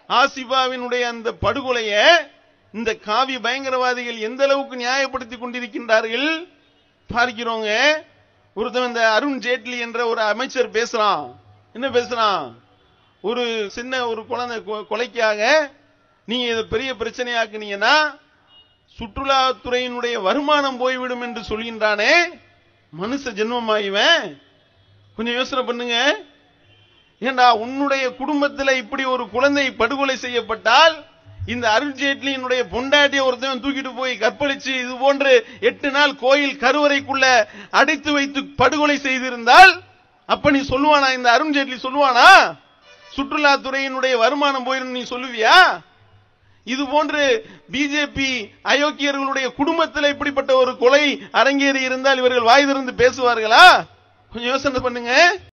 ஆசிபாவினுடைய அந்த படுகொலைய இந்த காவி பயங்கரவாதிகள் எந்த அளவுக்கு நியாயப்படுத்தி கொண்டிருக்கின்றார்கள் பார்க்கிறோங்க ஒருத்தன் இந்த அருண் ஜேட்லி என்ற ஒரு அமைச்சர் பேசுறான் என்ன பேசுறான் ஒரு சின்ன ஒரு குழந்தை கொ- கொலைக்காக நீங்க இதை பெரிய பிரச்சனையாக்குனீங்கன்னா சுற்றுலாத்துறையினுடைய வருமானம் போய்விடும் என்று சொல்கின்றானே மனுஷ ஜென்மமா இவன் கொஞ்சம் யோசனை பண்ணுங்க ஏண்டா உன்னுடைய குடும்பத்துல இப்படி ஒரு குழந்தை படுகொலை செய்யப்பட்டால் இந்த அருண் ஜேட்லியினுடைய பொண்டாட்டிய ஒருத்தன் தூக்கிட்டு போய் கற்பழிச்சு இது போன்று எட்டு நாள் கோயில் கருவறைக்குள்ள அடைத்து வைத்து படுகொலை செய்திருந்தால் அப்ப நீ சொல்லுவானா இந்த அருண் ஜேட்லி சொல்லுவானா சுற்றுலாத்துறையினுடைய வருமானம் போயிரும் நீ சொல்லுவியா இது போன்று பிஜேபி அயோக்கியர்களுடைய குடும்பத்தில் இப்படிப்பட்ட ஒரு கொலை அரங்கேறி இருந்தால் இவர்கள் வாய் திறந்து பேசுவார்களா கொஞ்சம் யோசனை பண்ணுங்க